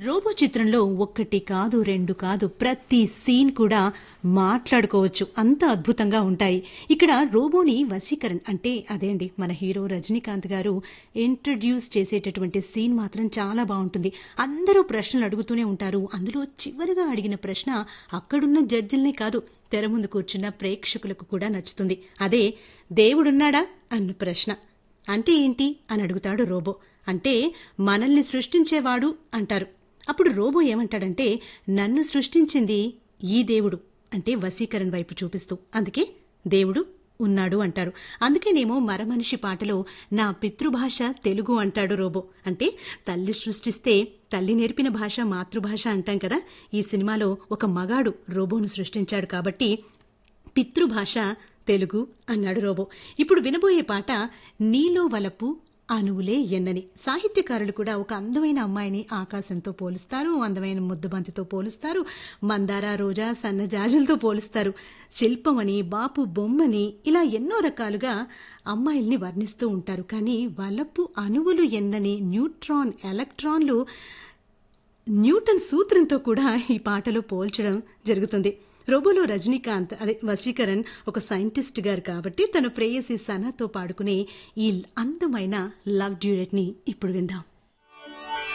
robo చిత్రంలో ఒక్కటి కాదు రెండు కాదు ప్రతి సీన్ కూడా మాట్లాడుకోవచ్చు అంత అద్భుతంగా ఉంటాయి ఇక్కడ రోబోని వశీకరణ్ అంటే అదే అండి మన హీరో రజనీకాంత్ గారు ఇంట్రడ్యూస్ చేసేటటువంటి సీన్ మాత్రం చాలా బాగుంటుంది అందరూ ప్రశ్నలు అడుగుతూనే ఉంటారు అందులో చివరిగా అడిగిన ప్రశ్న అక్కడున్న జడ్జిల్నే కాదు తెర ముందు కూర్చున్న ప్రేక్షకులకు కూడా నచ్చుతుంది అదే దేవుడున్నాడా అన్న ప్రశ్న అంటే ఏంటి అని అడుగుతాడు రోబో అంటే మనల్ని సృష్టించేవాడు అంటారు అప్పుడు రోబో ఏమంటాడంటే నన్ను సృష్టించింది ఈ దేవుడు అంటే వశీకరణ్ వైపు చూపిస్తూ అందుకే దేవుడు ఉన్నాడు అంటారు అందుకేనేమో మరమనిషి పాటలో నా పితృభాష తెలుగు అంటాడు రోబో అంటే తల్లి సృష్టిస్తే తల్లి నేర్పిన భాష మాతృభాష అంటాం కదా ఈ సినిమాలో ఒక మగాడు రోబోను సృష్టించాడు కాబట్టి పితృభాష తెలుగు అన్నాడు రోబో ఇప్పుడు వినబోయే పాట నీలో వలపు అనువులే ఎన్నని సాహిత్యకారులు కూడా ఒక అందమైన అమ్మాయిని ఆకాశంతో పోలుస్తారు అందమైన ముద్దుబంతితో పోలుస్తారు మందార రోజా సన్నజాజులతో పోలుస్తారు శిల్పమని బాపు బొమ్మని ఇలా ఎన్నో రకాలుగా అమ్మాయిల్ని వర్ణిస్తూ ఉంటారు కానీ వలపు అణువులు ఎన్నని న్యూట్రాన్ ఎలక్ట్రాన్లు న్యూటన్ సూత్రంతో కూడా ఈ పాటలో పోల్చడం జరుగుతుంది రోబోలో రజనీకాంత్ అదే వశీకరణ్ ఒక సైంటిస్ట్ గారు కాబట్టి తన ప్రేయసి సనాతో పాడుకునే ఈ అందమైన లవ్ డ్యూరెట్ ని ఇప్పుడు విందాం